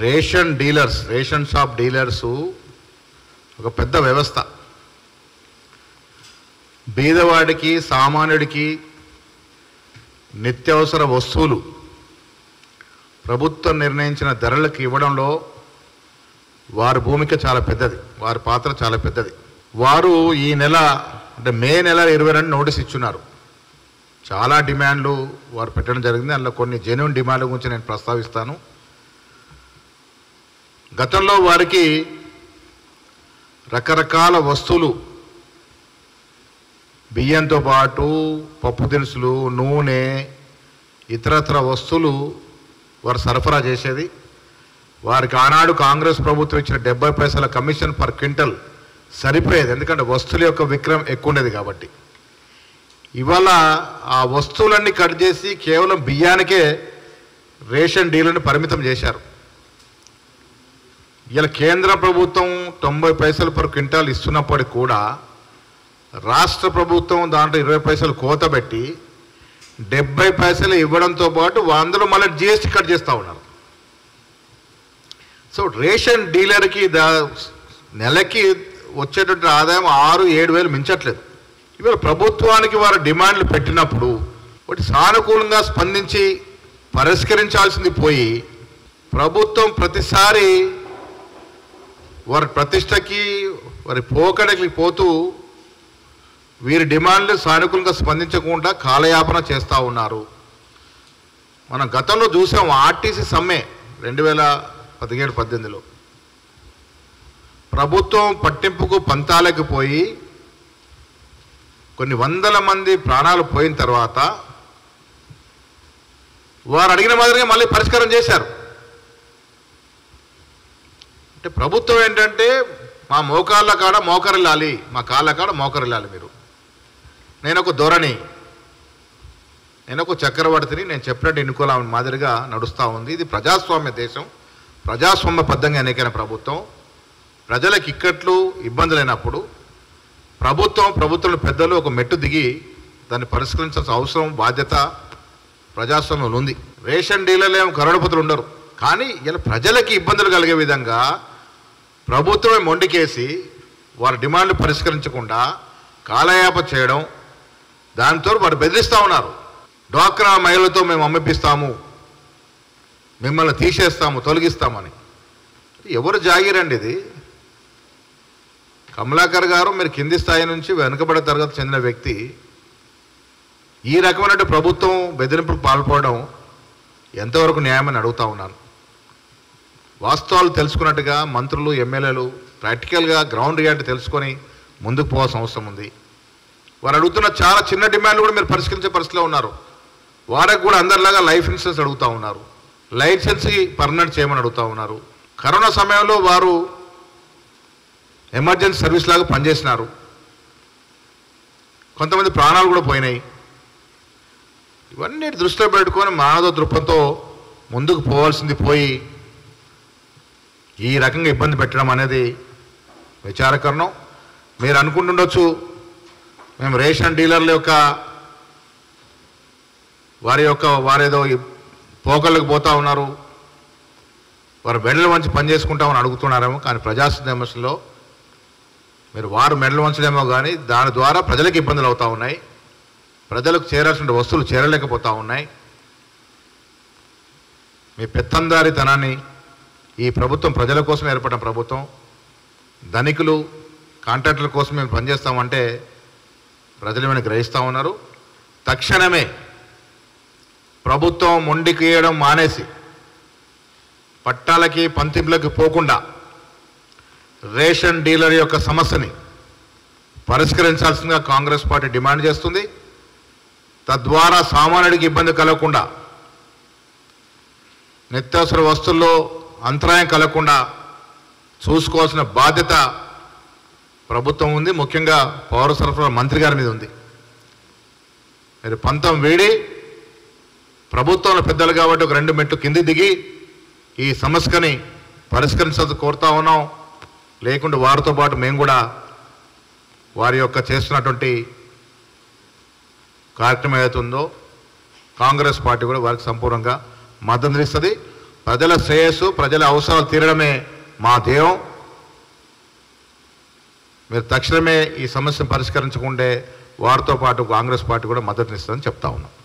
ration dealers ration shop dealers ఒక పెద్ద వ్యవస్థ బీదవాడికి సామాన్యుడికి నిత్యావసర వస్తువులు ప్రభుత్వం నిర్ణయించిన ధరలకు ఇవ్వడంలో వారి భూమిక చాలా పెద్దది వారి పాత్ర చాలా పెద్దది వారు ఈ నెల అంటే మే నెల ఇరవై రెండు నోటీస్ ఇచ్చున్నారు చాలా డిమాండ్లు వారు పెట్టడం జరిగింది అందులో కొన్ని జెన్యున్ డిమాండ్ల గురించి నేను ప్రస్తావిస్తాను గతంలో వారికి రకరకాల వస్తువులు బియ్యంతో పాటు పప్పు దినుసులు నూనె ఇతరత్ర వస్తువులు వారు సరఫరా చేసేది వారికి ఆనాడు కాంగ్రెస్ ప్రభుత్వం ఇచ్చిన డెబ్బై పైసల కమిషన్ పర్ క్వింటల్ సరిపోయేది ఎందుకంటే వస్తువుల యొక్క విక్రయం ఎక్కువ ఉండేది కాబట్టి ఇవాళ ఆ వస్తువులన్నీ కట్ చేసి కేవలం బియ్యానికే రేషన్ డీలర్ని పరిమితం చేశారు ఇలా కేంద్ర ప్రభుత్వం తొంభై పైసలు పర్ క్వింటాల్ ఇస్తున్నప్పటికి కూడా రాష్ట్ర ప్రభుత్వం దాంట్లో ఇరవై పైసలు కోత పెట్టి డెబ్బై పైసలు ఇవ్వడంతో పాటు అందులో మళ్ళీ జిఎస్టీ కట్ చేస్తూ ఉన్నారు సో రేషన్ డీలర్కి దా నెలకి వచ్చేటువంటి ఆదాయం ఆరు ఏడు వేలు మించట్లేదు ఇవాళ ప్రభుత్వానికి వారు డిమాండ్లు పెట్టినప్పుడు వాటి సానుకూలంగా స్పందించి పరిష్కరించాల్సింది పోయి ప్రభుత్వం ప్రతిసారి వారి ప్రతిష్టకి వారి పోకడకి పోతూ వీరి డిమాండ్లు సానుకూలంగా స్పందించకుండా కాలయాపన చేస్తూ ఉన్నారు మనం గతంలో చూసాం ఆర్టీసీ సమ్మె రెండు వేల పదిహేడు పద్దెనిమిదిలో ప్రభుత్వం పట్టింపుకు పంతాలకు పోయి కొన్ని వందల మంది ప్రాణాలు పోయిన తర్వాత వారు అడిగిన మాదిరిగా మళ్ళీ పరిష్కారం చేశారు అంటే ప్రభుత్వం ఏంటంటే మా మోకాళ్ళ కాడ మోకరిల్లాలి మా కాళ్ళ కాడ మోకరిల్లాలి మీరు నేను ఒక ధోరణి నేను ఒక చక్రవర్తిని నేను చెప్పినట్టు ఎన్నుకోలే మాదిరిగా నడుస్తూ ఉంది ఇది ప్రజాస్వామ్య దేశం ప్రజాస్వామ్యబద్ధంగా ఎన్నికైన ప్రభుత్వం ప్రజలకు ఇక్కట్లు ఇబ్బందులైనప్పుడు ప్రభుత్వం ప్రభుత్వం పెద్దలు ఒక మెట్టు దిగి దాన్ని పరిష్కరించాల్సిన అవసరం బాధ్యత ప్రజాస్వామ్యంలో ఉంది రేషన్ డీలర్లు ఏమో కరోడపతులు ఉండరు కానీ ఇలా ప్రజలకి ఇబ్బందులు కలిగే విధంగా ప్రభుత్వమే మొండికేసి వారి డిమాండ్లు పరిష్కరించకుండా కాలయాప చేయడం దాంతో వారు బెదిరిస్తూ ఉన్నారు డ్వాక్రా మహిళలతో మేము అమ్మిపిస్తాము మిమ్మల్ని తీసేస్తాము తొలగిస్తామని ఎవరు జాగిరండి ఇది కమలాకర్ గారు మీరు కింది స్థాయి నుంచి వెనుకబడే తరగతి చెందిన వ్యక్తి ఈ రకమైన ప్రభుత్వం బెదిరింపులకు పాల్పడడం ఎంతవరకు న్యాయమని అడుగుతా ఉన్నాను వాస్తవాలు తెలుసుకున్నట్టుగా మంత్రులు ఎమ్మెల్యేలు ప్రాక్టికల్గా గ్రౌండ్ రియాలిటీ తెలుసుకొని ముందుకు పోవాల్సిన అవసరం ఉంది వారు అడుగుతున్న చాలా చిన్న డిమాండ్లు కూడా మీరు పరిష్కరించే పరిస్థితిలో ఉన్నారు వారికి కూడా అందరిలాగా లైఫ్ ఇన్సూరెన్స్ అడుగుతూ ఉన్నారు లైసెన్స్ పర్మనెంట్ చేయమని అడుగుతూ ఉన్నారు కరోనా సమయంలో వారు ఎమర్జెన్సీ సర్వీస్ లాగా పనిచేసినారు కొంతమంది ప్రాణాలు కూడా పోయినాయి ఇవన్నీ దృష్టిలో పెట్టుకొని మానవ దృక్పథంతో ముందుకు పోవాల్సింది పోయి ఈ రకంగా ఇబ్బంది పెట్టడం అనేది విచారకరణం మీరు అనుకుంటుండొచ్చు మేము రేషన్ డీలర్ల యొక్క వారి యొక్క వారేదో ఈ పోకళ్ళకు పోతా ఉన్నారు వారు మెడలు వంచి పని చేసుకుంటామని అడుగుతున్నారేమో కానీ ప్రజాస్వామ్యంలో మీరు వారు మెడలు వంచడేమో కానీ దాని ద్వారా ప్రజలకు ఇబ్బందులు అవుతూ ఉన్నాయి ప్రజలకు చేరాల్సిన వస్తువులు చేరలేకపోతూ ఉన్నాయి మీ పెత్తందారితనాన్ని ఈ ప్రభుత్వం ప్రజల కోసం ఏర్పడిన ప్రభుత్వం ధనికులు కాంట్రాక్టుల కోసం మేము పనిచేస్తామంటే ప్రజలు ఏమైనా గ్రహిస్తూ ఉన్నారు తక్షణమే ప్రభుత్వం మొండికేయడం మానేసి పట్టాలకి పంతింపులకి పోకుండా రేషన్ డీలర్ యొక్క సమస్యని పరిష్కరించాల్సిందిగా కాంగ్రెస్ పార్టీ డిమాండ్ చేస్తుంది తద్వారా సామాన్యుడికి ఇబ్బంది కలగకుండా నిత్యావసర వస్తువుల్లో అంతరాయం కలగకుండా చూసుకోవాల్సిన బాధ్యత ప్రభుత్వం ఉంది ముఖ్యంగా పౌర సరఫరా మంత్రి గారి మీద ఉంది మీరు పంతం వేడి ప్రభుత్వంలో పెద్దలు కాబట్టి ఒక రెండు మెట్లు కింది దిగి ఈ సమస్యని పరిష్కరించాల్సి కోరుతా ఉన్నాం లేకుండా వారితో పాటు మేము కూడా వారి యొక్క చేస్తున్నటువంటి కార్యక్రమం ఏదైతుందో కాంగ్రెస్ పార్టీ కూడా వారికి సంపూర్ణంగా మద్దతు ఇస్తుంది ప్రజల శ్రేయస్సు ప్రజల అవసరాలు తీరడమే మా ధ్యేయం మీరు తక్షణమే ఈ సమస్యను పరిష్కరించకుంటే వారితో పాటు కాంగ్రెస్ పార్టీ కూడా మద్దతునిస్తుందని చెప్తా ఉన్నాం